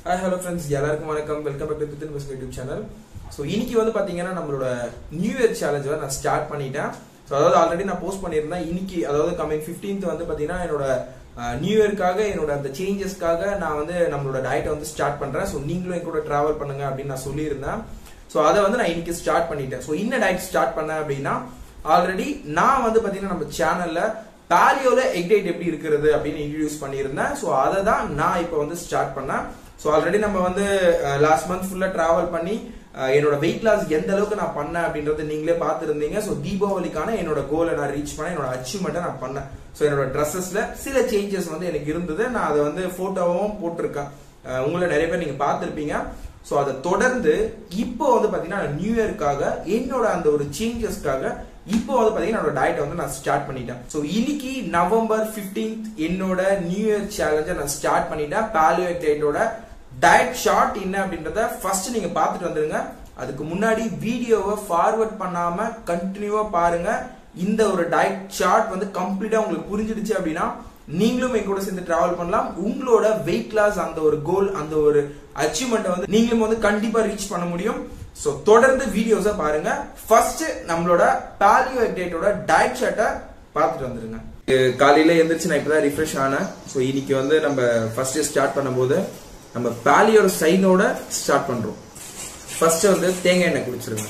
hi hello friends எல்லாருக்கும் வணக்கம் welcome back to தித்தின் பஸ் யூடியூப் சேனல் ஸோ இன்னைக்கு வந்து பார்த்தீங்கன்னா நம்மளோட நியூ இயர் சேலஞ்ச் வந்து நான் ஸ்டார்ட் பண்ணிட்டேன் ஸோ அதாவது ஆல்ரெடி நான் போஸ்ட் பண்ணியிருந்தேன் இன்னைக்கு அதாவது கமிங் ஃபிஃப்டீன்த் வந்து பார்த்தீங்கன்னா என்னோட நியூ இயர்க்காக என்னோட அந்த சேஞ்சஸ்க்காக நான் வந்து நம்மளோட டயட்டை வந்து ஸ்டார்ட் பண்ணுறேன் ஸோ நீங்களும் என் கூட ட்ராவல் பண்ணுங்க அப்படின்னு நான் சொல்லியிருந்தேன் ஸோ அதை வந்து நான் இன்னைக்கு ஸ்டார்ட் பண்ணிட்டேன் ஸோ என்ன டயட் ஸ்டார்ட் பண்ணேன் அப்படின்னா ஆல்ரெடி நான் வந்து பார்த்தீங்கன்னா நம்ம சேனல்ல பேலியோல எக் டேட் எப்படி இருக்கிறது அப்படின்னு இன்ட்ரடியூஸ் பண்ணியிருந்தேன் ஸோ அதை தான் நான் இப்போ வந்து ஸ்டார்ட் பண்ணேன் ஸோ ஆல்ரெடி நம்ம வந்து லாஸ்ட் மந்த் ஃபுல்லாக ட்ராவல் பண்ணி அஹ், என்னோட வெயிட் லாஸ் எந்த அளவுக்கு நான் பண்ணேன் அப்படின்றத நீங்களே பார்த்துருந்தீங்க ஸோ தீபாவளிக்கான என்னோட கோலை நான் ரீச் பண்ணேன் என்னோட அச்சீவ்மெண்ட்டை நான் பண்ணேன் ஸோ என்னோட ட்ரெஸ்ஸஸ்ல சில சேஞ்சஸ் வந்து எனக்கு இருந்தது நான் அதை வந்து ஃபோட்டோவும் போட்டிருக்கேன் அஹ், உங்களை நிறைய பேர் நீங்க பார்த்துருப்பீங்க ஸோ அதை தொடர்ந்து இப்போ வந்து பார்த்தீங்கன்னா நியூ இயர்க்காக என்னோட அந்த ஒரு சேஞ்சஸ்க்காக இப்போ வந்து பாத்தீங்கன்னா என்னோட டயட்டை வந்து நான் ஸ்டார்ட் பண்ணிட்டேன் ஸோ இன்னைக்கு நவம்பர் 15th என்னோட நியூ இயர் சேலஞ்சை நான் ஸ்டார்ட் பண்ணிட்டேன் பாலியோ டயட்டோட டயட் ஷார்ட் என்ன அப்படின்றத ஃபர்ஸ்ட் நீங்க பார்த்துட்டு வந்துருங்க அதுக்கு முன்னாடி வீடியோவை ஃபார்வர்ட் பண்ணாம கண்டினியூவா பாருங்க இந்த ஒரு டயட் சார்ட் வந்து கம்ப்ளீட்டா உங்களுக்கு புரிஞ்சிடுச்சு அப்படின்னா நீங்களும் என் கூட சேர்ந்து டிராவல் பண்ணலாம் உங்களோட வெயிட் லாஸ் அந்த ஒரு கோல் அந்த ஒரு அச்சீவ்மெண்ட்டை வந்து நீங்களும் வந்து கண்டிப்பா ரீச் பண்ண முடியும் சோ தொடர்ந்து வீடியோஸை பாருங்க ஃபர்ஸ்ட் நம்மளோட பாலியோ அப்டேட்டோட டயட் சார்ட்டை பார்த்துட்டு வந்துருங்க காலையில எந்திரிச்சு நான் இப்பதான் ரிஃப்ரெஷ் ஆனேன் ஸோ இன்னைக்கு வந்து நம்ம ஃபர்ஸ்ட் ஸ்டார்ட் பண்ணும்போது நம்ம பாலியோட சைனோட ஸ்டார்ட் பண்றோம் ஃபர்ஸ்ட் வந்து தேங்காய் எண்ணெய் குடிச்சிருங்க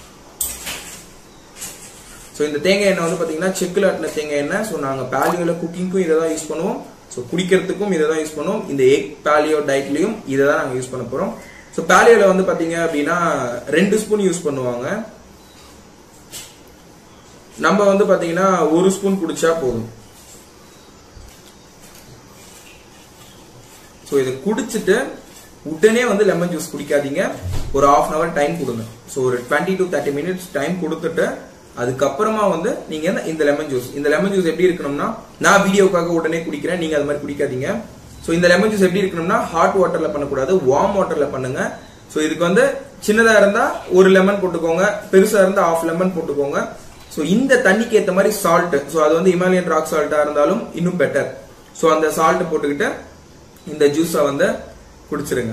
ஸோ இந்த தேங்காய் எண்ணெய் வந்து பார்த்தீங்கன்னா செக்கில் ஆட்டின தேங்காய் எண்ணெய் ஸோ நாங்கள் பேலியோவில் குக்கிங்க்கும் இதை தான் யூஸ் பண்ணுவோம் ஸோ குடிக்கிறதுக்கும் இதை தான் யூஸ் பண்ணுவோம் இந்த எக் பேலியோ டயட்லையும் இதை தான் நாங்கள் யூஸ் பண்ண போகிறோம் ஸோ பேலியோவில் வந்து பார்த்தீங்க அப்படின்னா ரெண்டு ஸ்பூன் யூஸ் பண்ணுவாங்க நம்ம வந்து பார்த்தீங்கன்னா ஒரு ஸ்பூன் குடிச்சா போதும் ஸோ இதை குடிச்சிட்டு உடனே வந்து லெமன் ஜூஸ் குடிக்காதீங்க ஒரு ஆஃப் அன் அவர் டைம் கொடுங்க ஸோ ஒரு twenty to thirty minutes time கொடுத்துட்டு அதுக்கப்புறமா வந்து நீங்க என்ன- இந்த லெமன் ஜூஸ் இந்த லெமன் ஜூஸ் எப்படி இருக்கணும்னா நான் வீடியோக்காக உடனே குடிக்கிறேன் நீங்க அது மாதிரி குடிக்காதீங்க ஸோ இந்த லெமன் ஜூஸ் எப்படி இருக்கணும்னா ஹாட் வாட்டர்ல பண்ணக்கூடாது வார்ம் வாட்டர்ல பண்ணுங்க ஸோ இதுக்கு வந்து சின்னதா இருந்தா ஒரு லெமன் போட்டுக்கோங்க பெருசா இருந்தா ஆஃப் லெமன் போட்டுக்கோங்க ஸோ இந்த தண்ணிக்கு ஏற்ற மாதிரி சால்ட் ஸோ அது வந்து இமாலயன் ராக் சால்ட்டா இருந்தாலும் இன்னும் பெட்டர் ஸோ அந்த சால்ட் போட்டுக்கிட்டு இந்த ஜூஸை வந்து குடிச்சிருங்க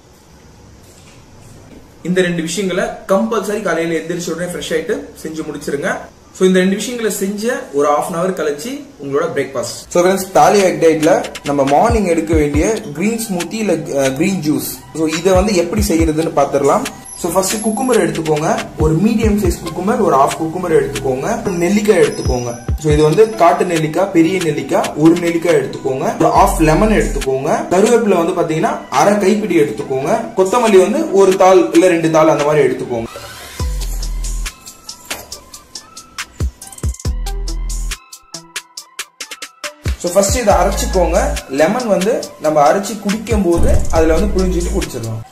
இந்த ரெண்டு விஷயங்களை கம்பல்சரி காலையில எந்திரிச்ச உடனே ஃப்ரெஷ் ஆயிட்டு செஞ்சு முடிச்சிருங்க சோ இந்த ரெண்டு விஷயங்களை செஞ்ச ஒரு half அன் அவர் கழிச்சு உங்களோட breakfast so friends paleo egg டயட்ல நம்ம மார்னிங் எடுக்க வேண்டிய கிரீன் ஸ்மூத்தி இல்ல கிரீன் ஜூஸ் ஸோ இதை வந்து எப்படி செய்யறதுன்னு பார்த்துடலாம் ஸோ ஃபர்ஸ்ட் குக்கும்பர் எடுத்துக்கோங்க ஒரு மீடியம் சைஸ் குக்கும்பர் ஒரு ஆஃப் குக்கும்பர் எடுத்துக்கோங்க ஒரு நெல்லிக்காய் எடுத்துக்கோங்க ஸோ இது வந்து காட்டு நெல்லிக்காய் பெரிய நெல்லிக்காய் ஒரு நெல்லிக்காய் எடுத்துக்கோங்க ஒரு ஆஃப் லெமன் எடுத்துக்கோங்க கருவேப்பிலை வந்து பாத்தீங்கன்னா அரை கைப்பிடி எடுத்துக்கோங்க கொத்தமல்லி வந்து ஒரு தாள் இல்ல ரெண்டு தாள் அந்த மாதிரி எடுத்துக்கோங்க ஸோ ஃபர்ஸ்ட் இதை அரைச்சிக்கோங்க லெமன் வந்து நம்ம அரைச்சி குடிக்கும் போது அதுல வந்து புழிஞ்சிட்டு குடிச்சிடலாம்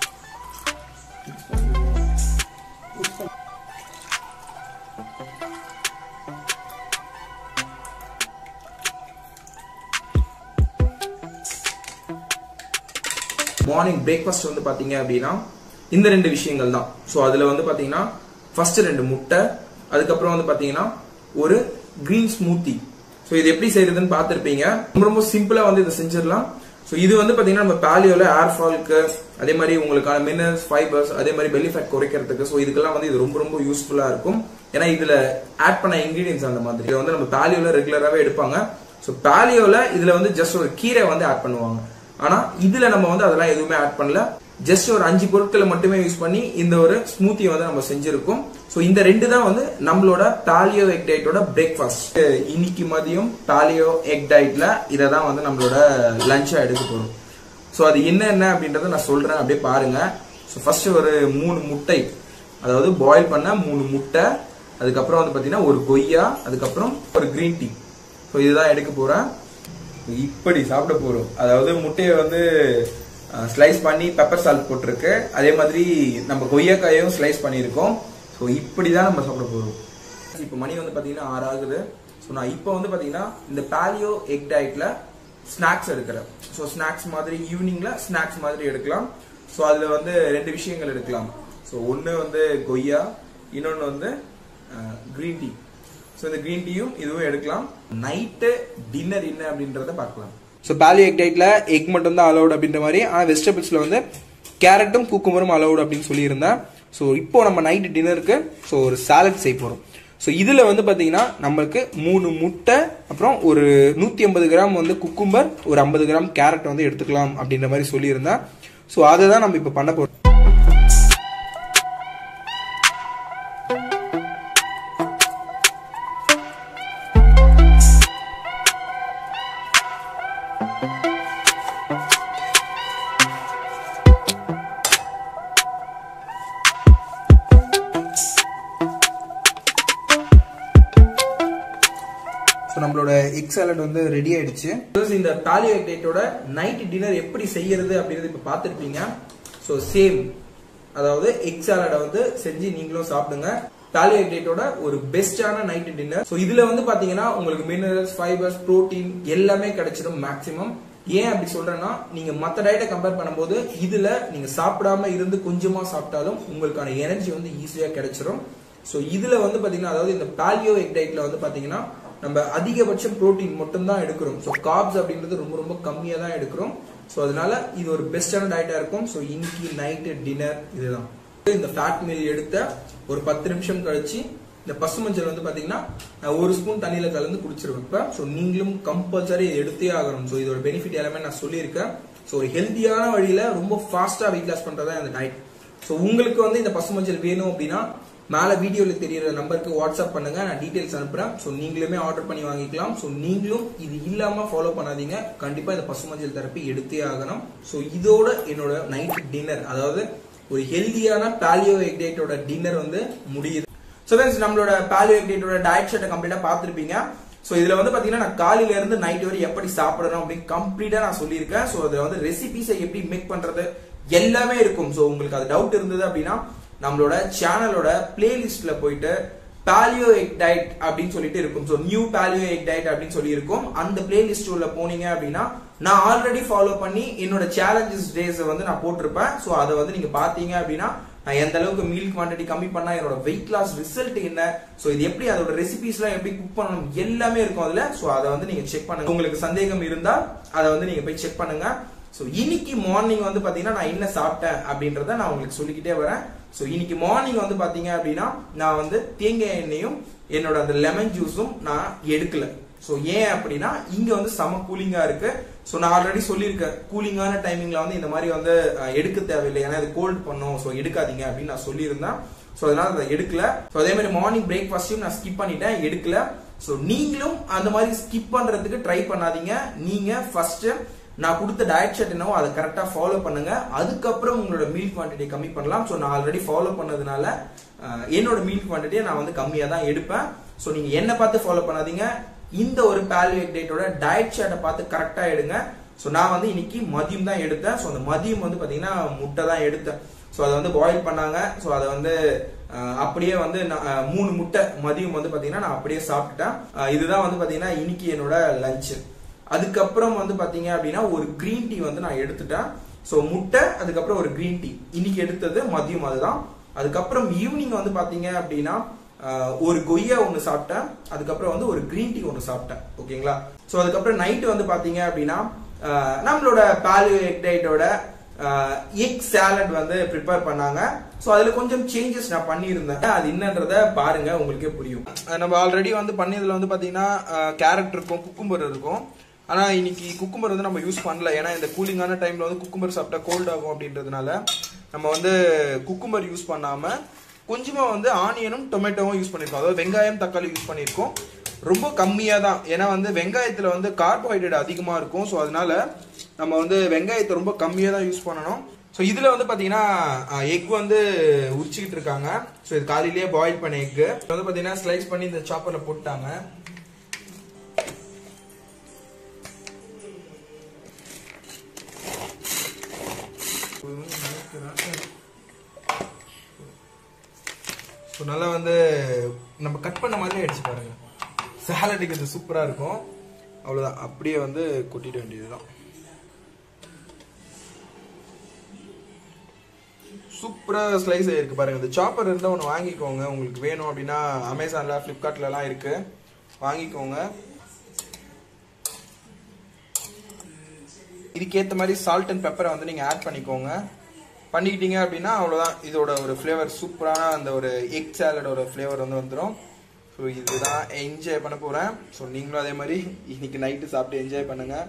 மார்னிங் பிரேக்ஃபாஸ்ட் வந்து பாத்தீங்க அப்படின்னா இந்த ரெண்டு விஷயங்கள் தான் ஸோ அதுல வந்து பாத்தீங்கன்னா ஃபர்ஸ்ட் ரெண்டு முட்டை அதுக்கப்புறம் வந்து பாத்தீங்கன்னா ஒரு கிரீன் ஸ்மூத்தி ஸோ இது எப்படி செய்யறதுன்னு பார்த்துருப்பீங்க ரொம்ப ரொம்ப சிம்பிளா வந்து இதை செஞ்சிடலாம் ஸோ இது வந்து பாத்தீங்கன்னா நம்ம பேலியோல ஏர் ஃபால்க்கு அதே மாதிரி உங்களுக்கான மினரல்ஸ் ஃபைபர்ஸ் அதே மாதிரி பெல்லி ஃபேட் குறைக்கிறதுக்கு ஸோ இதுக்கெல்லாம் வந்து இது ரொம்ப ரொம்ப யூஸ்ஃபுல்லா இருக்கும் ஏன்னா இதுல ஆட் பண்ண இன்கிரீடியன்ஸ் அந்த மாதிரி இதை வந்து நம்ம பேலியோல ரெகுலராகவே எடுப்பாங்க ஸோ பேலியோல இதுல வந்து ஜஸ்ட் ஒரு கீரை வந்து ஆட் பண்ணுவாங்க ஆனா இதுல நம்ம வந்து அதெல்லாம் எதுவுமே ஆட் பண்ணல ஜஸ்ட் ஒரு அஞ்சு பொருட்களை மட்டுமே யூஸ் பண்ணி இந்த ஒரு ஸ்மூத்தியை வந்து நம்ம செஞ்சிருக்கோம் ஸோ இந்த ரெண்டு தான் வந்து நம்மளோட பாலியோ எக் டயட்டோட பிரேக்ஃபாஸ்ட் இன்னைக்கு மதியம் பாலியோ எக் டயட்ல இதை தான் வந்து நம்மளோட லஞ்சா எடுக்க போறோம் ஸோ அது என்னென்ன அப்படின்றத நான் சொல்றேன் அப்படியே பாருங்க ஸோ ஃபர்ஸ்ட் ஒரு மூணு முட்டை அதாவது பாயில் பண்ண மூணு முட்டை அதுக்கப்புறம் வந்து பார்த்தீங்கன்னா ஒரு கொய்யா அதுக்கப்புறம் ஒரு கிரீன் டீ ஸோ இதுதான் எடுக்க போறேன் இப்படி சாப்பிட போறோம் அதாவது முட்டையை வந்து ஸ்லைஸ் பண்ணி பெப்பர் சால்ட் போட்டிருக்கு அதே மாதிரி நம்ம கொய்யாக்காயும் ஸ்லைஸ் பண்ணியிருக்கோம் ஸோ இப்படி தான் நம்ம சாப்பிட போறோம் இப்போ மணி வந்து பார்த்தீங்கன்னா ஆறு ஆகுது ஸோ நான் இப்போ வந்து பார்த்தீங்கன்னா இந்த பாலியோ எக் டயட்ல ஸ்நாக்ஸ் எடுக்கிறேன் ஸோ ஸ்நாக்ஸ் மாதிரி ஈவினிங்ல ஸ்நாக்ஸ் மாதிரி எடுக்கலாம் ஸோ அதில் வந்து ரெண்டு விஷயங்கள் எடுக்கலாம் ஸோ ஒன்று வந்து கொய்யா இன்னொன்று வந்து க்ரீன் டீ ஸோ இந்த க்ரீன் டீயும் இதுவும் எடுக்கலாம் நைட்டு டின்னர் என்ன அப்படின்றத பார்க்கலாம் ஸோ பேலியோ எக் டயட்டில் எக் மட்டும் தான் அலௌட் அப்படின்ற மாதிரி ஆனால் வெஜிடபிள்ஸில் வந்து கேரட்டும் குக்கும்பரும் அலௌட் அப்படின்னு சொல்லியிருந்தேன் ஸோ இப்போ நம்ம நைட்டு டின்னருக்கு ஸோ ஒரு சாலட் செய்ய போகிறோம் ஸோ இதில் வந்து பார்த்தீங்கன்னா நம்மளுக்கு மூணு முட்டை அப்புறம் ஒரு நூற்றி ஐம்பது கிராம் வந்து குக்கும்பர் ஒரு ஐம்பது கிராம் கேரட் வந்து எடுத்துக்கலாம் அப்படின்ற மாதிரி சொல்லியிருந்தேன் ஸோ அதை தான் நம்ம இப்போ பண்ண போகிறோம் ஸோ நம்மளோட எக் சாலட் வந்து ரெடி ஆயிடுச்சு இந்த பேலியோ எக் டேட்டோட நைட் டின்னர் எப்படி செய்யறது அப்படின்றது இப்போ பார்த்துருப்பீங்க ஸோ சேம் அதாவது எக் சாலடை வந்து செஞ்சு நீங்களும் சாப்பிடுங்க பேலியோ எக் டேட்டோட ஒரு பெஸ்டான நைட் டின்னர் ஸோ இதுல வந்து பாத்தீங்கன்னா உங்களுக்கு மினரல்ஸ் ஃபைபர்ஸ் புரோட்டீன் எல்லாமே கிடைச்சிடும் மேக்ஸிமம் ஏன் அப்படி சொல்றேன்னா நீங்க மத்த டயட்டை கம்பேர் பண்ணும்போது இதுல நீங்க சாப்பிடாம இருந்து கொஞ்சமா சாப்பிட்டாலும் உங்களுக்கான எனர்ஜி வந்து ஈஸியா கிடைச்சிரும் ஸோ இதுல வந்து பாத்தீங்கன்னா அதாவது இந்த பாலியோ எக் டயட்ல வந்து பாத்தீங்கன்னா நம்ம அதிகபட்சம் புரோட்டீன் மட்டும் தான் எடுக்கிறோம் ஸோ காப்ஸ் அப்படின்றது ரொம்ப ரொம்ப கம்மியா தான் எடுக்கிறோம் ஸோ அதனால இது ஒரு பெஸ்டான டயட்டா இருக்கும் ஸோ இன்னைக்கு நைட்டு டின்னர் இதுதான் இந்த ஃபேட் மீல் எடுத்த ஒரு பத்து நிமிஷம் கழிச்சு இந்த பசுமஞ்சள் வந்து பாத்தீங்கன்னா நான் ஒரு ஸ்பூன் தண்ணியில கலந்து குடிச்சிருவேன் இப்போ ஸோ நீங்களும் கம்பல்சரி எடுத்தே ஆகணும் ஸோ இதோட பெனிஃபிட் எல்லாமே நான் சொல்லியிருக்கேன் ஸோ ஒரு ஹெல்த்தியான வழியில ரொம்ப ஃபாஸ்டா வெயிட் லாஸ் பண்றதா இந்த டயட் ஸோ உங்களுக்கு வந்து இந்த பசுமஞ்சள் வேணும் அப்படின்னா மேல வீடியோல தெரியற நம்பருக்கு வாட்ஸ்அப் பண்ணுங்க நான் டீடைல்ஸ் அனுப்புறேன் ஸோ நீங்களுமே ஆர்டர் பண்ணி வாங்கிக்கலாம் ஸோ நீங்களும் இது இல்லாம ஃபாலோ பண்ணாதீங்க கண்டிப்பா இந்த பசுமஞ்சள் தெரப்பி எடுத்தே ஆகணும் ஸோ இதோட என்னோட நைட் டின்னர் அதாவது ஒரு ஹெல்தியான பாலியோ எக் டேட்டோட டின்னர் வந்து முடியுது ஸோ ஃப்ரெண்ட்ஸ் நம்மளோட பாலியோ எக் டேட்டோட டயட் ஷர்ட்டை கம்ப்ளீட்டா பார்த்துருப்பீங்க ஸோ இதுல வந்து பாத்தீங்கன்னா நான் காலையில இருந்து நைட் வரை எப்படி சாப்பிடணும் அப்படின்னு கம்ப்ளீட்டா நான் சொல்லியிருக்கேன் ஸோ அதுல வந்து ரெசிபிஸை எப்படி மேக் பண்றது எல்லாமே இருக்கும் ஸோ உங்களுக்கு அது டவுட் இருந்தது அப்படின்னா நம்மளோட சேனலோட பிளேலிஸ்ட்ல போயிட்டு பாலியோ எக் டயட் அப்படின்னு சொல்லிட்டு இருக்கும் so new paleo egg diet அப்படின்னு சொல்லி இருக்கும் அந்த பிளேலிஸ்ட் உள்ள போனீங்க அப்படின்னா நான் ஆல்ரெடி ஃபாலோ பண்ணி என்னோட சேலஞ்சஸ் டேஸ் வந்து நான் போட்டிருப்பேன் ஸோ அதை வந்து நீங்க பாத்தீங்க அப்படின்னா நான் எந்த அளவுக்கு மீல் குவான்டிட்டி கம்மி பண்ணா என்னோட வெயிட் லாஸ் ரிசல்ட் என்ன ஸோ இது எப்படி அதோட ரெசிபிஸ்லாம் எப்படி குக் பண்ணணும் எல்லாமே இருக்கும் அதுல ஸோ அதை வந்து நீங்க செக் பண்ணுங்க உங்களுக்கு சந்தேகம் இருந்தா அதை வந்து நீங்க போய் செக் பண்ணுங்க ஸோ இன்னைக்கு மார்னிங் வந்து பாத்தீங்கன்னா நான் என்ன சாப்பிட்டேன் அப்படின்றத நான் உங்களுக்கு சொல்லிக்கிட்டே வரேன் ஸோ இன்னைக்கு மார்னிங் வந்து பாத்தீங்க அப்படின்னா நான் வந்து தேங்காய் எண்ணெயும் என்னோட அந்த லெமன் ஜூஸும் நான் எடுக்கல ஸோ ஏன் அப்படின்னா இங்க வந்து செம கூலிங்கா இருக்கு ஸோ நான் ஆல்ரெடி சொல்லியிருக்கேன் கூலிங்கான டைமிங்ல வந்து இந்த மாதிரி வந்து அஹ், எடுக்க தேவையில்லை ஏன்னா இது கோல்ட் பண்ணும் ஸோ எடுக்காதீங்க அப்படின்னு நான் சொல்லியிருந்தேன் ஸோ அதனால அதை எடுக்கல ஸோ அதே மாதிரி மார்னிங் பிரேக்ஃபாஸ்டையும் நான் ஸ்கிப் பண்ணிட்டேன் எடுக்கல ஸோ நீங்களும் அந்த மாதிரி ஸ்கிப் பண்றதுக்கு ட்ரை பண்ணாதீங்க நீங்க ஃபர்ஸ்ட் நான் கொடுத்த டயட் ஷர்ட் என்னவோ அதை கரெக்டா ஃபாலோ பண்ணுங்க அதுக்கப்புறம் உங்களோட மீல் குவான்டிட்டி கம்மி பண்ணலாம் ஸோ நான் ஆல்ரெடி ஃபாலோ பண்ணதுனால அஹ், என்னோட மீல் குவான்டிட்டியை நான் வந்து கம்மியா தான் எடுப்பேன் ஸோ நீங்க என்ன பார்த்து ஃபாலோ பண்ணாதீங்க இந்த ஒரு பாலியோ டேட்டோட டயட் ஷர்ட்டை பார்த்து கரெக்டா எடுங்க ஸோ நான் வந்து இன்னைக்கு மதியம் தான் எடுத்தேன் ஸோ அந்த மதியம் வந்து பாத்தீங்கன்னா முட்டை தான் எடுத்தேன் ஸோ அதை வந்து பாயில் பண்ணாங்க ஸோ அதை வந்து அஹ், அப்படியே வந்து நான், அஹ், மூணு முட்டை மதியம் வந்து பாத்தீங்கன்னா நான் அப்படியே சாப்பிட்டுட்டேன் அஹ், இதுதான் வந்து பாத்தீங்கன்னா இன்னைக்கு என்னோட லஞ்ச் அதுக்கப்புறம் வந்து பாத்தீங்க அப்படின்னா ஒரு கிரீன் டீ வந்து நான் எடுத்துட்டேன் ஸோ முட்டை அதுக்கப்புறம் ஒரு கிரீன் டீ இன்னைக்கு எடுத்தது மதியம் அதுதான் அதுக்கப்புறம் ஈவினிங் வந்து பாத்தீங்க அப்படின்னா ஆஹ், ஒரு கொய்யா ஒன்று சாப்பிட்டேன் அதுக்கப்புறம் வந்து ஒரு கிரீன் டீ ஒன்று சாப்பிட்டேன் ஓகேங்களா ஸோ அதுக்கப்புறம் நைட்டு வந்து பாத்தீங்க அப்படின்னா ஆஹ், நம்மளோட பாலியோ எக் டயட்டோட எக் சாலட் வந்து ப்ரிப்பேர் பண்ணாங்க ஸோ அதில் கொஞ்சம் சேஞ்சஸ் நான் பண்ணியிருந்தேன் அது என்னன்றத பாருங்க உங்களுக்கே புரியும் அஹ் நம்ம ஆல்ரெடி வந்து பண்ணியதுல வந்து பார்த்தீங்கன்னா கேரட் இருக்கும் குக்கும்பர் இருக்கும் ஆனால் இன்னைக்கு குக்கும்பர் வந்து நம்ம யூஸ் பண்ணல ஏன்னா இந்த கூலிங்கான டைம்ல வந்து குக்கும்பர் சாப்பிட்டா கோல்ட் ஆகும் அப்படின்றதுனால நம்ம வந்து குக்கும்பர் யூஸ் பண்ணாம கொஞ்சமா வந்து ஆனியனும் டொமேட்டோவும் யூஸ் பண்ணியிருக்கோம் அதாவது வெங்காயம் தக்காளி யூஸ் பண்ணியிருக்கோம் ரொம்ப கம்மியாக தான் ஏன்னா வந்து வெங்காயத்தில் வந்து கார்போஹைட்ரேட் அதிகமாக இருக்கும் ஸோ அதனால நம்ம வந்து வெங்காயத்தை ரொம்ப கம்மியாக தான் யூஸ் பண்ணணும் ஸோ இதில் வந்து பார்த்தீங்கன்னா எக் வந்து உரிச்சிக்கிட்டு இருக்காங்க ஸோ இது காலையிலேயே பாயில் பண்ண எக் வந்து பார்த்தீங்கன்னா ஸ்லைஸ் பண்ணி இந்த சாப்பரில் போட்டாங்க ஸோ நல்லா வந்து நம்ம கட் பண்ண மாதிரி ஆயிடுச்சு பாருங்க சாலட்டுக்கு இது சூப்பராக இருக்கும் அவ்வளோதான் அப்படியே வந்து கொட்டிட வேண்டியதுதான் சூப்பராக ஸ்லைஸ் ஆயிருக்கு பாருங்க இந்த சாப்பர் இருந்தால் ஒன்று வாங்கிக்கோங்க உங்களுக்கு வேணும் அப்படின்னா அமேசானில் ஃப்ளிப்கார்ட்லலாம் இருக்கு வாங்கிக்கோங்க இதுக்கேற்ற மாதிரி சால்ட் அண்ட் பெப்பரை வந்து நீங்கள் ஆட் பண்ணிக்கோங்க பண்ணிக்கிட்டீங்க அப்படின்னா அவ்வளோதான் இதோட ஒரு ஃப்ளேவர் சூப்பரான அந்த ஒரு எக் சாலடோட ஃப்ளேவர் வந்து வந்துடும் ஸோ இதுதான் என்ஜாய் பண்ண போகிறேன் ஸோ நீங்களும் அதே மாதிரி இன்னைக்கு நைட்டு சாப்பிட்டு என்ஜாய் பண்ணுங்கள்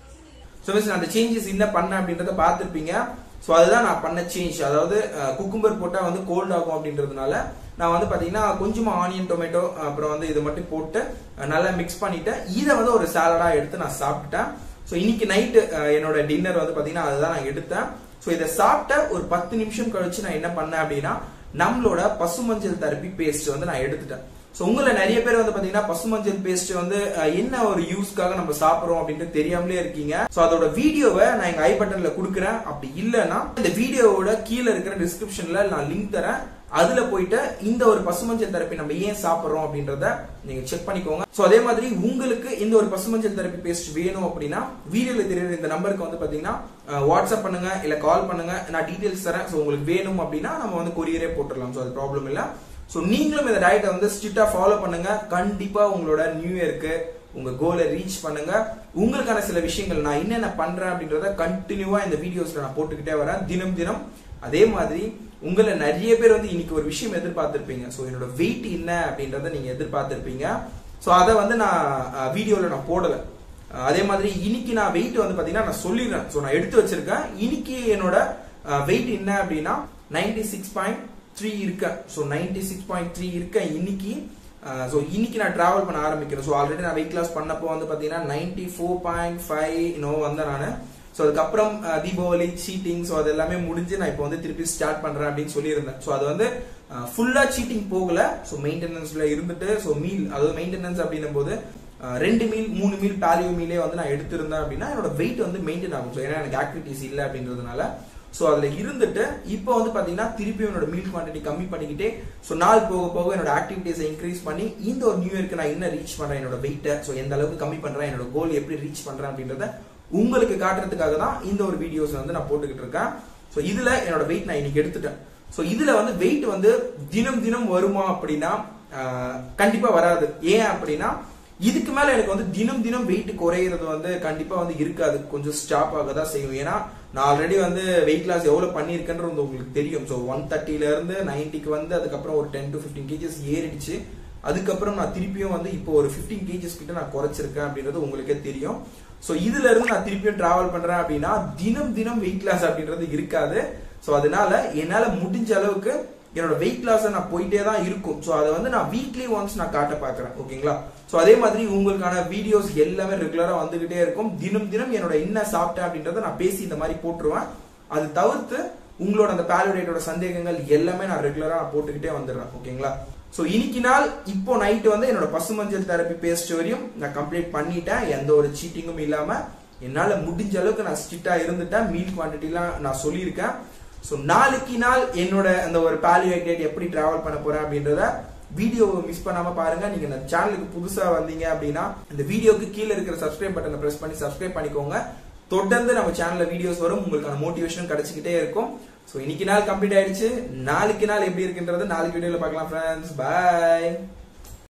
ஸோ மிஸ் அந்த சேஞ்சஸ் என்ன பண்ணேன் அப்படின்றத பார்த்துருப்பீங்க ஸோ அதுதான் நான் பண்ண சேஞ்ச் அதாவது குக்கும்பர் போட்டால் வந்து கோல்ட் ஆகும் அப்படின்றதுனால நான் வந்து பார்த்தீங்கன்னா கொஞ்சமாக ஆனியன் டொமேட்டோ அப்புறம் வந்து இது மட்டும் போட்டு அஹ், நல்லா மிக்ஸ் பண்ணிட்டு இதை வந்து ஒரு சாலடாக எடுத்து நான் சாப்பிட்டேன் ஸோ இன்னைக்கு நைட்டு என்னோட டின்னர் வந்து பார்த்தீங்கன்னா அதுதான் நான் எடுத்தேன் ஸோ இதை சாப்பிட்ட ஒரு பத்து நிமிஷம் கழிச்சு நான் என்ன பண்ணேன் அப்படின்னா நம்மளோட பசுமஞ்சள் தெரப்பி பேஸ்ட் வந்து நான் எடுத்துட்டேன் ஸோ உங்களை நிறைய பேர் வந்து பாத்தீங்கன்னா பசுமஞ்சள் பேஸ்ட் வந்து அஹ், என்ன ஒரு யூஸ்க்காக நம்ம சாப்பிடுறோம் அப்படின்ட்டு தெரியாமலே இருக்கீங்க ஸோ அதோட வீடியோவை நான் எங்க ஐ பட்டன்ல கொடுக்குறேன் அப்படி இல்லைன்னா இந்த வீடியோவோட கீழே இருக்கிற டிஸ்கிரிப்ஷன்ல நான் லிங்க் தரேன் அதுல போயிட்டு இந்த ஒரு பசுமஞ்சள் தெரப்பி நம்ம ஏன் சாப்பிடுறோம் அப்படின்றத நீங்க செக் பண்ணிக்கோங்க சோ அதே மாதிரி உங்களுக்கு இந்த ஒரு பசுமஞ்சள் தெரப்பி பேஸ்ட் வேணும் அப்படின்னா வீடியோல தெரியுற இந்த நம்பருக்கு வந்து பாத்தீங்கன்னா அஹ், வாட்ஸ்அப் பண்ணுங்க இல்ல கால் பண்ணுங்க நான் டீடைல்ஸ் தரேன் சோ உங்களுக்கு வேணும் அப்படின்னா நம்ம வந்து கொரியரே போட்டுடலாம் சோ அது ப்ராப்ளம் இல்ல சோ நீங்களும் இந்த டயட்டை வந்து ஸ்ட்ரிக்டா ஃபாலோ பண்ணுங்க கண்டிப்பா உங்களோட நியூ இயருக்கு உங்க கோலை ரீச் பண்ணுங்க உங்களுக்கான சில விஷயங்கள் நான் என்னென்ன பண்றேன் அப்படின்றத கண்டினியூவா இந்த வீடியோஸ்ல நான் போட்டுக்கிட்டே வரேன் தினம் தினம் அதே மாதிரி உங்களை நிறைய பேர் வந்து இன்னைக்கு ஒரு விஷயம் எதிர்பார்த்திருப்பீங்க ஸோ என்னோட வெயிட் என்ன அப்படின்றத நீங்க எதிர்பார்த்திருப்பீங்க ஸோ அதை வந்து நான் வீடியோல நான் போடல அஹ் அதே மாதிரி இன்னைக்கு நான் வெயிட் வந்து பாத்தீங்கன்னா நான் சொல்லிடுறேன் ஸோ நான் எடுத்து வச்சிருக்கேன் இன்னைக்கு என்னோட வெயிட் என்ன அப்படின்னா நைன்டி சிக்ஸ் பாயிண்ட் த்ரீ இருக்கேன் so ninety six point three இருக்கேன் இன்னைக்கு ஸோ இன்னைக்கு நான் டிராவல் பண்ண ஆரம்பிக்கிறேன் ஸோ ஆல்ரெடி நான் வெயிட் லாஸ் பண்ணப்போ வந்து பார்த்தீங்கன்னா நைன்டி ஃபோர் பாயிண்ட் ஃபைவ் இன்னும் வந்தேன் நான் ஸோ அதுக்கப்புறம் அஹ், தீபாவளி சீட்டிங் ஸோ அது எல்லாமே முடிஞ்சு நான் இப்போ வந்து திருப்பி ஸ்டார்ட் பண்றேன் அப்படின்னு சொல்லியிருந்தேன் ஸோ அது வந்து ஃபுல்லா சீட்டிங் போகல ஸோ மெயின்டெனன்ஸ்ல இருந்துட்டு ஸோ மீல் அதாவது மெயின்டெனன்ஸ் அப்படின்னும் போது அஹ், ரெண்டு மீல் மூணு மீல் பேலியோ மீலே வந்து நான் எடுத்திருந்தேன் அப்படின்னா என்னோட வெயிட் வந்து மெயின்டைன் ஆகும் ஸோ ஏன்னா எனக்கு ஆக்டிவிட்டிஸ் இல்லை அப்படின்றதுனால ஸோ அதுல இருந்துட்டு இப்போ வந்து பாத்தீங்கன்னா திருப்பி என்னோட மீல் குவான்டிட்டி கம்மி பண்ணிக்கிட்டே ஸோ நாள் போக போக என்னோட ஆக்டிவிட்டிஸை இன்க்ரீஸ் பண்ணி இந்த ஒரு நியூ இயர்க்கு நான் என்ன ரீச் பண்றேன் என்னோட வெயிட்டை ஸோ எந்த அளவுக்கு கம்மி பண்றேன் என்னோட கோல் எப்படி ரீச் பண்றேன் அப்படின்றத உங்களுக்கு காட்டுறதுக்காக தான் இந்த ஒரு வீடியோஸ் வந்து நான் போட்டுக்கிட்டு இருக்கேன் ஸோ இதுல என்னோட வெயிட் நான் இன்னைக்கு எடுத்துட்டேன் ஸோ இதுல வந்து வெயிட் வந்து தினம் தினம் வருமா அப்படின்னா ஆஹ், கண்டிப்பா வராது ஏன் அப்படின்னா இதுக்கு மேல எனக்கு வந்து தினம் தினம் வெயிட் குறையிறது வந்து கண்டிப்பா வந்து இருக்காது கொஞ்சம் ஸ்டாப் ஆக தான் செய்யும் ஏன்னா நான் ஆல்ரெடி வந்து வெயிட் லாஸ் எவ்வளவு பண்ணியிருக்கேன்றது வந்து உங்களுக்கு தெரியும் ஸோ ஒன் தேர்ட்டில இருந்து நைன்டிக்கு வந்து அதுக்கப்புறம் ஒரு டென் டு ஃபிஃப்டீன் கேஜஸ் ஏறிடுச்சு அதுக்கப்புறம் நான் திருப்பியும் வந்து இப்போ ஒரு 15 கேஜஸ் கிட்ட நான் குறைச்சிருக்கேன் அப்படின்றது உங்களுக்கே தெரியும் ஸோ இதுல இருந்து நான் திருப்பியும் டிராவல் பண்றேன் அப்படின்னா தினம் தினம் வெயிட் லாஸ் அப்படின்றது இருக்காது ஸோ அதனால என்னால முடிஞ்ச அளவுக்கு என்னோட வெயிட் லாஸ் நான் போயிட்டே தான் இருக்கும் ஸோ அதை வந்து நான் வீக்லி ஒன்ஸ் நான் காட்ட பார்க்கறேன் ஓகேங்களா ஸோ அதே மாதிரி உங்களுக்கான வீடியோஸ் எல்லாமே ரெகுலரா வந்துகிட்டே இருக்கும் தினம் தினம் என்னோட என்ன சாப்பிட்டேன் அப்படின்றத நான் பேசி இந்த மாதிரி போட்டுருவேன் அது தவிர்த்து உங்களோட அந்த பேலோடேட்டோட சந்தேகங்கள் எல்லாமே நான் ரெகுலரா நான் போட்டுக்கிட்டே வந்துடுறேன் ஓகேங்களா ஸோ இன்னைக்கு நாள் இப்போ நைட்டு வந்து என்னோட பசுமஞ்சள் தெரப்பி பேஸ்ட் வரையும் நான் கம்ப்ளீட் பண்ணிட்டேன் எந்த ஒரு சீட்டிங்கும் இல்லாம என்னால முடிஞ்ச அளவுக்கு நான் ஸ்ட்ரிக்டா இருந்துட்டேன் மீல் குவான்டிட்டிலாம் நான் சொல்லியிருக்கேன் ஸோ நாளைக்கு நாள் என்னோட அந்த ஒரு பேலியோடேட் எப்படி டிராவல் பண்ண போறேன் அப்படின்றத வீடியோவை மிஸ் பண்ணாம பாருங்க நீங்க இந்த சேனலுக்கு புதுசா வந்தீங்க அப்படின்னா இந்த வீடியோக்கு கீழே இருக்கிற சப்ஸ்கிரைப் பட்டனை பிரஸ் பண்ணி சப்ஸ்கிரைப் பண்ணிக்கோங்க தொடர்ந்து நம்ம சேனல்ல வீடியோஸ் வரும் உங்களுக்கான மோட்டிவேஷன் கிடைச்சிக்கிட்டே இருக்கும் ஸோ இன்னைக்கு நாள் கம்ப்ளீட் ஆயிடுச்சு நாளைக்கு நாள் எப்படி இருக்குன்றது நாளைக்கு வீடியோல பார்க்கலாம் ஃப்ரெண்ட்ஸ் பாய்